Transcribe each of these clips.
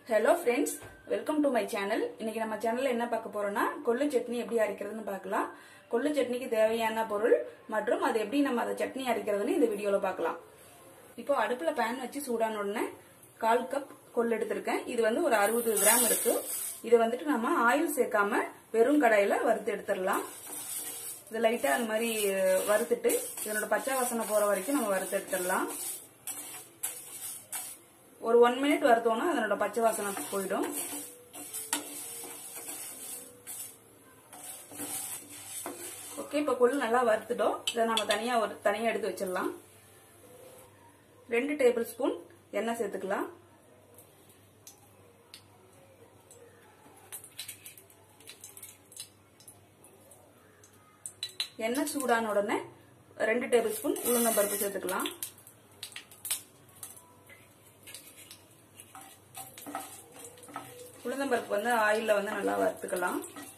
hello friends welcome to my channel இன்னைக்கு நம்ம சேனல்ல என்ன பார்க்க போறோம்னா கொள்ளு சட்னி எப்படி அரைக்கிறதுன்னு பார்க்கலாம் கொள்ளு சட்னிக்கு தேவையான பொருள் மற்றும் அது எப்படி நம்ம அதை சட்னி அரைக்கிறதுன்னு இந்த வீடியோல பார்க்கலாம் இப்போ அடுப்புல பேன் வச்சு சூடான உடனே கால் கப் கொள்ளு எடுத்திருக்கேன் இது வந்து ஒரு அறுபது கிராம் இருக்கு இதை வந்துட்டு நம்ம ஆயில் சேர்க்காம வெறும் கடாயில வறுத்து எடுத்துடலாம் இது லைட்டா அந்த மாதிரி அஹ், வறுத்துட்டு இதனோட பச்சை வாசனை போற வரைக்கும் நம்ம வறுத்து எடுத்துடலாம் ஒரு ஒன் மினிட் வறுத்தோம்னா அதனோட பச்சை வாசனை போயிடும் ஓகே இப்போ கொள்ளு நல்லா வறுத்துட்டோம் இதை நம்ம தனியா ஒரு தனியா எடுத்து வச்சிடலாம் ரெண்டு டேபிள் ஸ்பூன் எண்ணெய் சேர்த்துக்கலாம் எண்ணெய் சூடான உடனே ரெண்டு டேபிள் ஸ்பூன் உளுந்தம்பருப்பு சேர்த்துக்கலாம் உளுந்தம்பருப்பு வந்து ஆயில்ல வந்து நல்லா வறுத்துக்கலாம்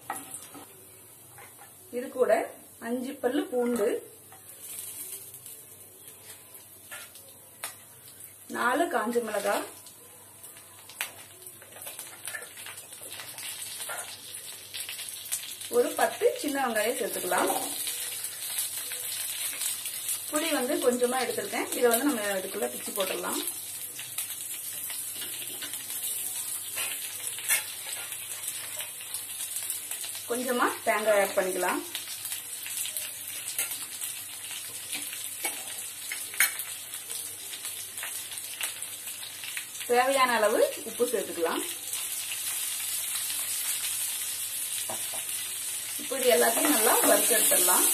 இது கூட அஞ்சு பல்லு பூண்டு நாலு காஞ்ச மிளகாய் ஒரு பத்து சின்ன வெங்காயம் சேர்த்துக்கலாம் புளி வந்து கொஞ்சமா எடுத்திருக்கேன் இதை வந்து நம்ம இதுக்குள்ள பிச்சு போட்டுடலாம் கொஞ்சமா தேங்காய் ஆட் பண்ணிக்கலாம் தேவையான அளவு உப்பு சேர்த்துக்கலாம் இப்போ இது எல்லாத்தையும் நல்லா வறுத்து எடுத்துடலாம்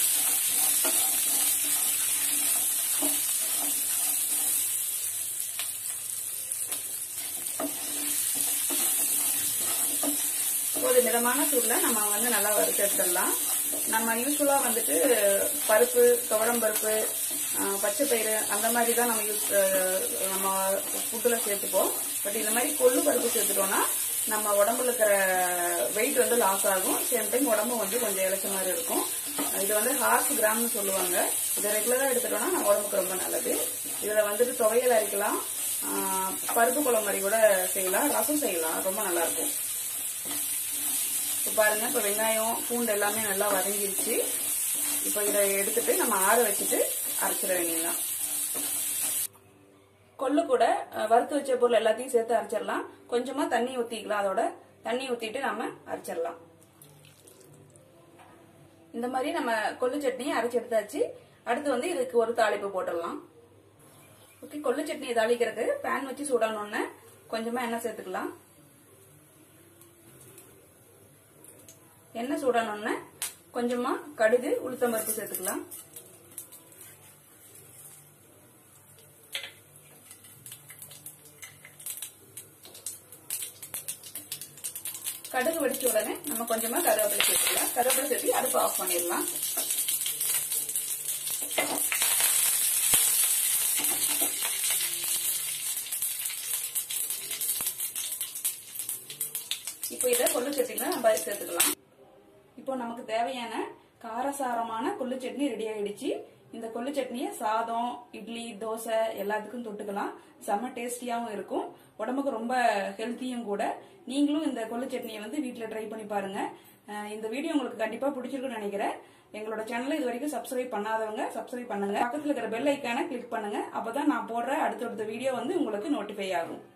ஒரு மிதமான சூடுல நம்ம வந்து நல்லா வறுத்து எடுத்துடலாம் நம்ம யூஸ்வலா வந்துட்டு பருப்பு துவரம் பருப்பு ஆஹ், பச்சை பயிறு அந்த மாதிரி தான் நம்ம யூஸ் நம்ம ஃபுட்டுல சேர்த்துப்போம் பட் இந்த மாதிரி கொள்ளு பருப்பு சேர்த்துட்டோம்னா நம்ம உடம்புல இருக்கிற வெயிட் வந்து லாஸ் ஆகும் சேம் டைம் உடம்பு வந்து கொஞ்சம் இழைச்ச மாதிரி இருக்கும் இது வந்து ஹார்ஸ் கிராம்னு சொல்லுவாங்க இதை ரெகுலரா எடுத்துட்டோம்னா நம்ம உடம்புக்கு ரொம்ப நல்லது இதுல வந்துட்டு துவையல் அரைக்கலாம் ஆஹ், பருப்பு குழம்பு மாதிரி கூட செய்யலாம் ரசம் செய்யலாம் ரொம்ப நல்லா இருக்கும் இப்போ பாருங்க இப்போ வெங்காயம் பூண்டு எல்லாமே நல்லா வதங்கிருச்சு இப்போ இதை எடுத்துட்டு நம்ம ஆற வச்சுட்டு அரைச்சிட வேண்டியதுதான் கொள்ளு கூட அஹ், வறுத்து வச்ச பொருள் எல்லாத்தையும் சேர்த்து அரைச்சிடலாம் கொஞ்சமா தண்ணி ஊத்திக்கலாம் அதோட தண்ணி ஊத்திட்டு நம்ம அரைச்சிடலாம் இந்த மாதிரி நம்ம கொள்ளு சட்னியை அரைச்சு எடுத்தாச்சு அடுத்து வந்து இதுக்கு ஒரு தாளிப்பு போட்டுடலாம் ஓகே கொள்ளு சட்னியை தாளிக்கிறதுக்கு பேன் வச்சு சூடானோடனே கொஞ்சமா எண்ணெய் சேர்த்துக்கலாம் எண்ணெய் சூடானோடனே கொஞ்சமா கடுகு உளுத்தம் பருப்பு சேர்த்துக்கலாம் கடுகு வெடிச்ச உடனே நம்ம கொஞ்சமா கருவேப்பிலை சேர்த்துக்கலாம் கருவேப்பிலை சேர்த்து அடுப்பு ஆஃப் பண்ணிடலாம் இப்போ இதை கொள்ளு சட்னியில நம்ம சேர்த்துக்கலாம் இப்போ நமக்கு தேவையான காரசாரமான கொள்ளு சட்னி ரெடி ஆயிடுச்சு இந்த கொள்ளு சட்னியை சாதம் இட்லி தோசை எல்லாத்துக்கும் தொட்டுக்கலாம் செம்ம டேஸ்டியாவும் இருக்கும் உடம்புக்கு ரொம்ப ஹெல்த்தியும் கூட நீங்களும் இந்த கொள்ளு சட்னியை வந்து வீட்ல ட்ரை பண்ணி பாருங்க அஹ் இந்த வீடியோ உங்களுக்கு கண்டிப்பா பிடிச்சிருக்குன்னு நினைக்கிறேன் எங்களோட சேனலை இது வரைக்கும் சப்ஸ்கிரைப் பண்ணாதவங்க சப்ஸ்கிரைப் பண்ணுங்க பக்கத்துல இருக்கிற பெல் ஐக்கான கிளிக் பண்ணுங்க அப்பதான் நான் போடுற அடுத்தடுத்த வீடியோ வந்து உங்களுக்கு நோட்டிஃபை ஆகும்